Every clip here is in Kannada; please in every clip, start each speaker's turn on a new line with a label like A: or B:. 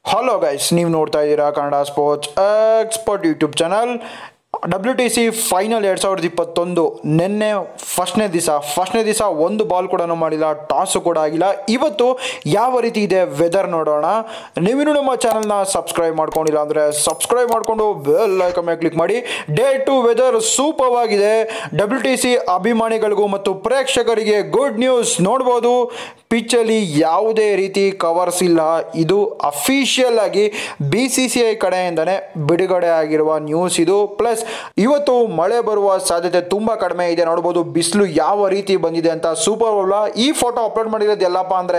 A: ಹಲೋ ಗೈಸ್ ನೀವು ನೋಡ್ತಾ ಇದ್ದೀರಾ Kannada sports expert YouTube channel W T C final ಎರಡು ಸಾವಿರದ ಇಪ್ಪತ್ತೊಂದು ನಿನ್ನೆ ಫಸ್ಟ್ನೇ ದಿವಸ ಫಸ್ಟ್ನೇ ದಿವಸ ಒಂದು ಬಾಲ್ ಕೂಡ ಮಾಡಿಲ್ಲ ಟಾಸು ಕೂಡ ಆಗಿಲ್ಲ ಇವತ್ತು ಯಾವ ರೀತಿ ಇದೆ ವೆದರ್ ನೋಡೋಣ ನೀವಿನ್ನೂ ನಮ್ಮ ಚಾನಲ್ನ ಸಬ್ಸ್ಕ್ರೈಬ್ ಮಾಡ್ಕೊಂಡಿಲ್ಲ ಅಂದರೆ ಸಬ್ಸ್ಕ್ರೈಬ್ ಮಾಡಿಕೊಂಡು ಬೆಲ್ ಐಕನ್ ಮೇಲೆ ಕ್ಲಿಕ್ ಮಾಡಿ ಡೇ ಟು ವೆದರ್ ಸೂಪರ್ ಆಗಿದೆ ಡಬ್ಲ್ಯೂ ಟಿ ಸಿ ಅಭಿಮಾನಿಗಳಿಗೂ ಮತ್ತು ಪ್ರೇಕ್ಷಕರಿಗೆ ಗುಡ್ ನ್ಯೂಸ್ ನೋಡ್ಬೋದು ಪಿಚ್ಚಲ್ಲಿ ಯಾವುದೇ ರೀತಿ ಕವರ್ಸ್ ಇಲ್ಲ ಇದು ಅಫಿಷಿಯಲ್ ಆಗಿ ಬಿ ಸಿ ಸಿ ಐ ಕಡೆಯಿಂದನೇ ಬಿಡುಗಡೆ ಆಗಿರುವ ನ್ಯೂಸ್ ಇದು ಪ್ಲಸ್ ಇವತ್ತು ಮಳೆ ಬರುವ ಸಾಧ್ಯತೆ ತುಂಬ ಕಡಿಮೆ ಇದೆ ನೋಡ್ಬೋದು ಬಿಸಿಲು ಯಾವ ರೀತಿ ಬಂದಿದೆ ಅಂತ ಸೂಪರ್ ಓವರ್ ಈ ಫೋಟೋ ಅಪ್ಲೋಡ್ ಮಾಡಿರೋದು ಎಲ್ಲಪ್ಪ ಅಂದರೆ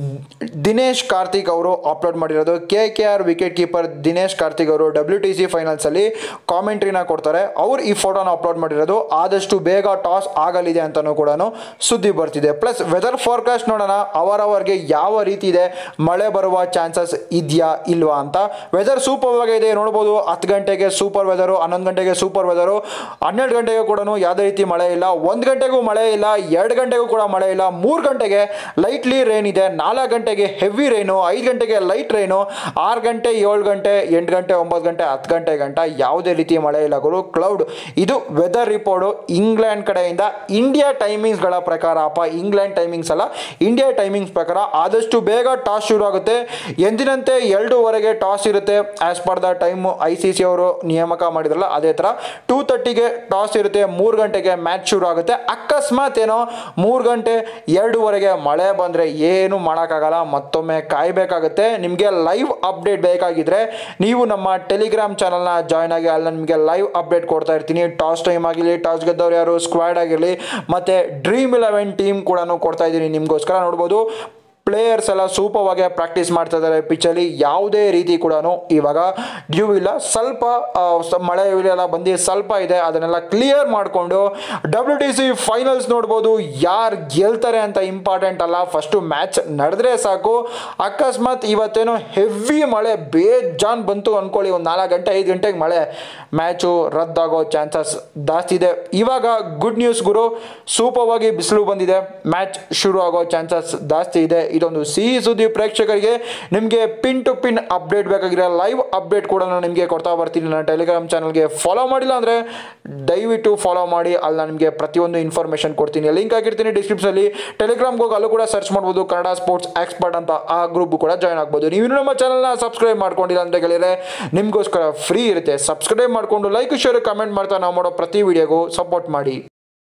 A: ದಿನೇಶ್ ಕಾರ್ತಿಕ್ ಅವರು ಅಪ್ಲೋಡ್ ಮಾಡಿರೋದು K K R wicket keeper Dinesh Karthik ಅವರು ಡಬ್ಲ್ಯೂ ಟಿ ಸಿ ಫೈನಲ್ಸಲ್ಲಿ ಕಾಮೆಂಟ್ರಿನ ಕೊಡ್ತಾರೆ ಅವ್ರು ಈ ಫೋಟೋನ ಅಪ್ಲೋಡ್ ಮಾಡಿರೋದು ಆದಷ್ಟು ಬೇಗ ಟಾಸ್ ಆಗಲಿದೆ ಅಂತಲೂ ಕೂಡ ಸುದ್ದಿ ಬರ್ತಿದೆ ಪ್ಲಸ್ ವೆದರ್ ಫೋರ್ಕಾಸ್ಟ್ ನೋಡೋಣ ಅವರವರಿಗೆ ಯಾವ ರೀತಿ ಇದೆ ಮಳೆ ಬರುವ ಚಾನ್ಸಸ್ ಇದೆಯಾ ಇಲ್ವಾ ಅಂತ ವೆದರ್ ಸೂಪರ್ ಆಗಿದೆ ನೋಡ್ಬೋದು ಹತ್ತು ಗಂಟೆಗೆ ಸೂಪರ್ ವೆದರು ಹನ್ನೊಂದು ಗಂಟೆಗೆ ಸೂಪರ್ ವೆದರು ಹನ್ನೆರಡು ಗಂಟೆಗೆ ಕೂಡ ಯಾವುದೇ ರೀತಿ ಮಳೆ ಇಲ್ಲ ಒಂದು ಗಂಟೆಗೂ ಮಳೆ ಇಲ್ಲ ಎರಡು ಗಂಟೆಗೂ ಕೂಡ ಮಳೆ ಇಲ್ಲ ಮೂರು ಗಂಟೆಗೆ ಲೈಟ್ಲಿ ರೈನ್ ಇದೆ ನಾಲ್ಕು ಗಂಟೆಗೆ ಹೆವಿ ರೈನು ಐದು ಗಂಟೆಗೆ ಲೈಟ್ ರೈನು ಆರು ಗಂಟೆ ಏಳು ಗಂಟೆ ಎಂಟು ಗಂಟೆ ಒಂಬತ್ತು ಗಂಟೆ ಹತ್ತು ಗಂಟೆ ಗಂಟ ಯಾವುದೇ ರೀತಿ ಮಳೆ ಇಲ್ಲ ಗುರು ಕ್ಲೌಡ್ ಇದು ವೆದರ್ ರಿಪೋರ್ಟು ಇಂಗ್ಲೆಂಡ್ ಕಡೆಯಿಂದ ಇಂಡಿಯಾ ಟೈಮಿಂಗ್ಸ್ಗಳ ಪ್ರಕಾರ ಅಪ್ಪ ಇಂಗ್ಲೆಂಡ್ ಟೈಮಿಂಗ್ಸ್ ಅಲ್ಲ ಇಂಡಿಯಾ ಟೈಮಿಂಗ್ಸ್ ಪ್ರಕಾರ ಆದಷ್ಟು ಬೇಗ ಟಾಸ್ ಶುರು ಆಗುತ್ತೆ ಎಂದಿನಂತೆ ಎರಡೂವರೆಗೆ ಟಾಸ್ ಇರುತ್ತೆ as per the time I C C ಅವರು ನೇಮಕ ಮಾಡಿದ್ರಲ್ಲ ಅದೇ ಥರ ಟೂ ತರ್ಟಿಗೆ ಟಾಸ್ ಇರುತ್ತೆ ಮೂರು ಗಂಟೆಗೆ ಮ್ಯಾಚ್ ಶುರು ಆಗುತ್ತೆ ಅಕಸ್ಮಾತ್ ಏನೋ ಮೂರು ಗಂಟೆ ಎರಡೂವರೆಗೆ ಮಳೆ ಬಂದರೆ ಏನು ಮಾಡೋಕ್ಕಾಗಲ್ಲ ಮತ್ತೊಮ್ಮೆ ಕಾಯಬೇಕಾಗುತ್ತೆ ನಿಮಗೆ ಲೈವ್ ಅಪ್ಡೇಟ್ ಬೇಕಾಗಿದ್ದರೆ ನೀವು ನಮ್ಮ ಟೆಲಿಗ್ರಾಮ್ ಚಾನಲ್ನ ಜಾಯ್ನ್ ಆಗಿ ಅಲ್ಲಿ ನಿಮಗೆ ಲೈವ್ ಅಪ್ಡೇಟ್ ಕೊಡ್ತಾ ಇರ್ತೀನಿ ಟಾಸ್ ಟೈಮ್ ಆಗಿರಲಿ ಟಾಸ್ ಗೆದ್ದವ್ರು ಯಾರು ಸ್ಕ್ವಾಡ್ ಆಗಿರಲಿ ಮತ್ತು ಡ್ರೀಮ್ ಇಲೆವೆನ್ ಟೀಮ್ ಕೂಡ ಕೊಡ್ತಾ ಇದ್ದೀನಿ ನಿಮಗೋಸ್ಕರ ನೋಡ್ಬೋದು ಪ್ಲೇಯರ್ಸ್ ಎಲ್ಲ ಸೂಪರ್ವಾಗಿ ಪ್ರಾಕ್ಟೀಸ್ ಮಾಡ್ತಾ ಇದ್ದಾರೆ ಪಿಚ್ಚಲ್ಲಿ ಯಾವುದೇ ರೀತಿ ಕೂಡ ಇವಾಗ ಡ್ಯೂ ಇಲ್ಲ ಸ್ವಲ್ಪ ಆ, ಸ- ಮಳೆ ಎಲ್ಲ ಬಂದು ಸ್ವಲ್ಪ ಇದೆ ಅದನ್ನೆಲ್ಲ ಕ್ಲಿಯರ್ ಮಾಡಿಕೊಂಡು ಡಬ್ಲ್ಯೂ ಟಿ ಸಿ ಫೈನಲ್ಸ್ ನೋಡ್ಬೋದು ಯಾರು ಗೆಲ್ತಾರೆ ಅಂತ ಇಂಪಾರ್ಟೆಂಟ್ ಅಲ್ಲ ಫಸ್ಟು ಮ್ಯಾಚ್ ನಡೆದ್ರೆ ಸಾಕು ಅಕಸ್ಮಾತ್ ಇವತ್ತೇನೋ ಹೆವಿ ಮಳೆ ಬೇಜಾನ್ ಬಂತು ಅಂದ್ಕೊಳ್ಳಿ ಒಂದು ನಾಲ್ಕು ಗಂಟೆ ಐದು ಗಂಟೆಗೆ ಮಳೆ ಮ್ಯಾಚು ರದ್ದಾಗೋ ಚಾನ್ಸಸ್ ಜಾಸ್ತಿ ಇದೆ ಇವಾಗ ಗುಡ್ ನ್ಯೂಸ್ ಗುರು ಸೂಪರ್ವಾಗಿ ಬಿಸಿಲು ಬಂದಿದೆ ಮ್ಯಾಚ್ ಶುರು ಆಗೋ ಚಾನ್ಸಸ್ ಜಾಸ್ತಿ ಇದೆ ಇದೊಂದು ಸಿಹಿ ಸುದ್ದಿ ಪ್ರೇಕ್ಷಕರಿಗೆ ನಿಮಗೆ ಪಿನ್ ಟು ಪಿನ್ ಅಪ್ಡೇಟ್ ಬೇಕಾಗಿರೋ ಲೈವ್ ಅಪ್ಡೇಟ್ ಕೂಡ ನಾನು ನಿಮಗೆ ಕೊಡ್ತಾ ಬರ್ತೀನಿ ನನ್ನ ಟೆಲಿಗ್ರಾಮ್ ಚಾನಲ್ಗೆ ಫಾಲೋ ಮಾಡಿಲ್ಲ ಅಂದರೆ ದಯವಿಟ್ಟು ಫಾಲೋ ಮಾಡಿ ಅಲ್ಲಿ ನಾನು ನಿಮಗೆ ಪ್ರತಿಯೊಂದು ಇನ್ಫಾರ್ಮೇಷನ್ ಕೊಡ್ತೀನಿ ಲಿಂಕ್ ಹಾಕಿರ್ತೀನಿ ಡಿಸ್ಕ್ರಿಪ್ಷನಲ್ಲಿ ಟೆಲಿಗ್ರಾಮ್ಗೆ ಹೋಗಿ ಅಲ್ಲೂ ಕೂಡ ಸರ್ಚ್ ಮಾಡ್ಬೋದು ಕನ್ನಡ ಸ್ಪೋರ್ಟ್ಸ್ ಎಕ್ಸ್ಪರ್ಟ್ ಅಂತ ಆ ಗ್ರೂಪ್ ಕೂಡ ಜಾಯ್ನ್ ಆಗ್ಬೋದು ನೀವು ಇನ್ನೂ ನಮ್ಮ ಚಾನಲ್ನ ಸಬ್ಸ್ಕ್ರೈಬ್ ಮಾಡ್ಕೊಂಡಿಲ್ಲ ಅಂತ ಹೇಳಿದ್ರೆ ನಿಮಗೋಸ್ಕರ ಫ್ರೀ ಇರುತ್ತೆ ಸಬ್ಸ್ಕ್ರೈಬ್ ಮಾಡಿಕೊಂಡು ಲೈಕ್ ಶೇರ್ ಕಮೆಂಟ್ ಮಾಡ್ತಾ ನಾವು ಮಾಡೋ ಪ್ರತಿ ವಿಡಿಯೋಗೂ ಸಪೋರ್ಟ್ ಮಾಡಿ